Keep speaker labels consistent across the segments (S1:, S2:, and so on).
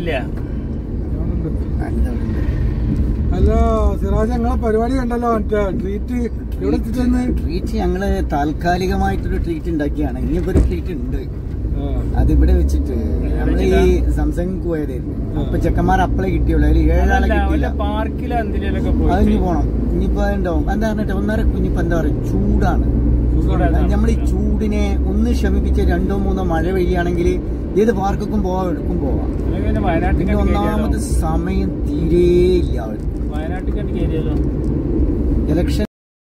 S1: ഇല്ല
S2: അല്ല സിറാജ് ഞങ്ങളെ പരിപാടി കണ്ടല്ലോ മറ്റേ ട്രീറ്റ് എവിടെ എത്തിച്ചെന്ന്
S3: ട്രീറ്റ് ഞങ്ങള് താൽക്കാലികമായിട്ടൊരു ട്രീറ്റ് ഉണ്ടാക്കിയാണ് ഇനിയിപ്പോ ഒരു ട്രീറ്റ് ഉണ്ട് അതിവിടെ വെച്ചിട്ട് നമ്മള് ഈ സംസങ് പോയതായിരുന്നു അപ്പൊ ചെക്കന്മാർ അപ്പളെ കിട്ടിയുള്ളൂ അതിൽ ഏഴാളെ കിട്ടിയില്ല
S1: പാർക്കിൽ എന്തിലൊക്കെ
S3: അത് ഇനി
S1: പോയിട്ട്
S3: പോണം ഇനിയിപ്പോ ഉണ്ടാവും എന്താ പറഞ്ഞിട്ട് ഒന്നര ഇനിയിപ്പോ എന്താ പറയാ ചൂടാണ് നമ്മൾ ഈ ചൂടിനെ ഒന്ന് ശമിപ്പിച്ച് രണ്ടോ മൂന്നോ മഴ പെയ്യുകയാണെങ്കിൽ ഏത് പാർക്കും പോവാം എടുക്കും പോവാം
S1: അല്ലെങ്കിൽ പിന്നെ വയനാട്ടിൽ
S3: പിന്നെ ഒന്നാമത് സമയം തീരെയില്ല അവർക്ക്
S1: വയനാട്ടിൽ കയറിയാലോ
S3: ഇലക്ഷൻ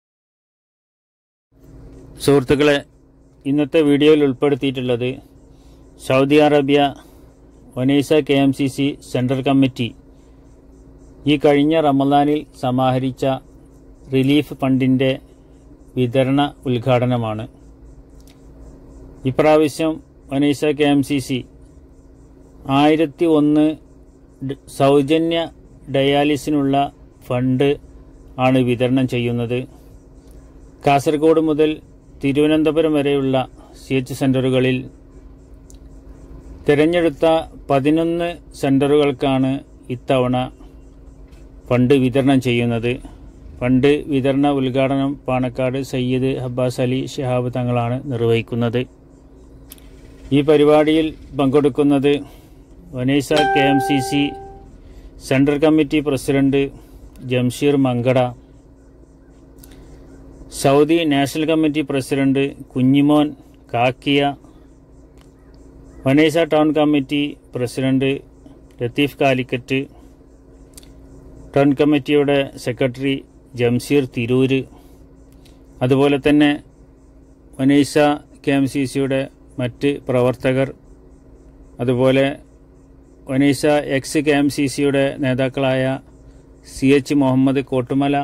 S1: സുഹൃത്തുക്കളെ ഇന്നത്തെ വീഡിയോയിൽ ഉൾപ്പെടുത്തിയിട്ടുള്ളത് Saudi Arabia Onaiza K M C C central committee ഈ കഴിഞ്ഞ റമദാനിൽ സമാഹരിച്ച റിലീഫ് ഫണ്ടിൻ്റെ വിതരണ ഉദ്ഘാടനമാണ് ഇപ്രാവശ്യം Onaiza K M C C ആയിരത്തി ഒന്ന് ഡ- സൗജന്യ ഡയാലിസിനുള്ള ഫണ്ട് ആണ് വിതരണം ചെയ്യുന്നത് കാസർഗോഡ് മുതൽ തിരുവനന്തപുരം വരെയുള്ള സി എച്ച് സെന്ററുകളിൽ തിരഞ്ഞെടുത്ത പതിനൊന്ന് സെന്ററുകൾക്കാണ് ഇത്തവണ ഫണ്ട് വിതരണം ചെയ്യുന്നത് ഫണ്ട് വിതരണ ഉദ്ഘാടനം പാണക്കാട് സയ്യിദ് അബ്ബാസ് അലി ഷിഹാബ് തങ്ങളാണ് നിർവഹിക്കുന്നത് ഈ പരിപാടിയിൽ പങ്കെടുക്കുന്നത് Onaiza K M C C central committee president Jamsheer Mankada Saudi national committee president Kunjimon Kakkiya Onaiza town committee president Latheef Calicut town കമ്മിറ്റിയുടെ സെക്രട്ടറി ജംസീർ തിരൂര് അതുപോലെ തന്നെ വനേസ കെ എം സി സിയുടെ മറ്റ് പ്രവർത്തകർ അതുപോലെ Onaiza ex K M C സിയുടെ നേതാക്കളായ C H Muhammad Kottumala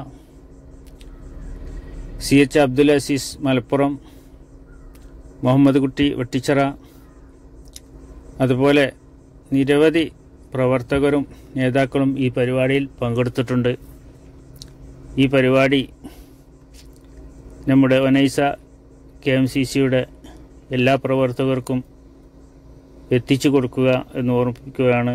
S1: C H Abdul Azeez Malappuram Muhammad Kutty Vettichira അതുപോലെ നിരവധി പ്രവർത്തകരും നേതാക്കളും ഈ പരിപാടിയിൽ പങ്കെടുത്തിട്ടുണ്ട് ഈ പരിപാടി നമ്മുടെ ഒനൈസ കെ എം സി സിയുടെ എല്ലാ പ്രവർത്തകർക്കും എത്തിച്ചു കൊടുക്കുക എന്ന് ഓർമ്മിപ്പിക്കുകയാണ്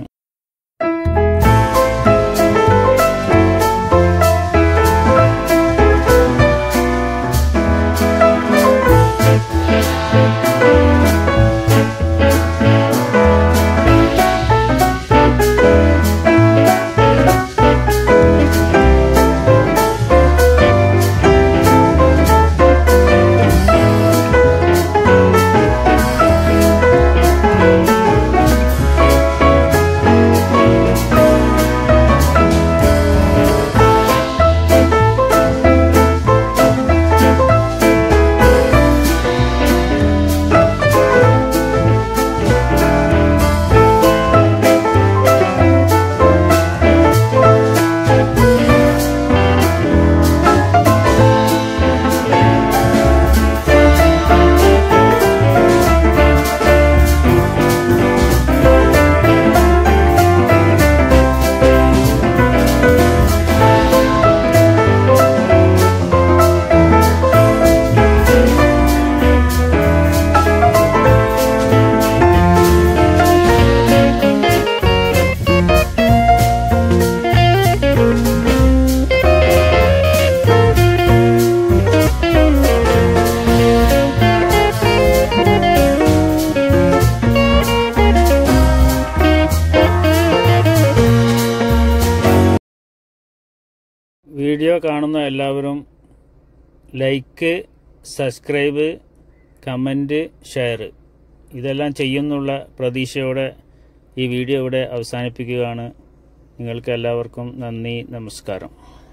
S1: വീഡിയോ കാണുന്ന എല്ലാവരും ലൈക്ക് സബ്സ്ക്രൈബ് കമൻറ്റ് ഷെയർ ഇതെല്ലാം ചെയ്യുന്നുള്ള പ്രതീക്ഷയോടെ ഈ വീഡിയോ ഇവിടെ അവസാനിപ്പിക്കുകയാണ് നിങ്ങൾക്ക് എല്ലാവർക്കും നന്ദി നമസ്കാരം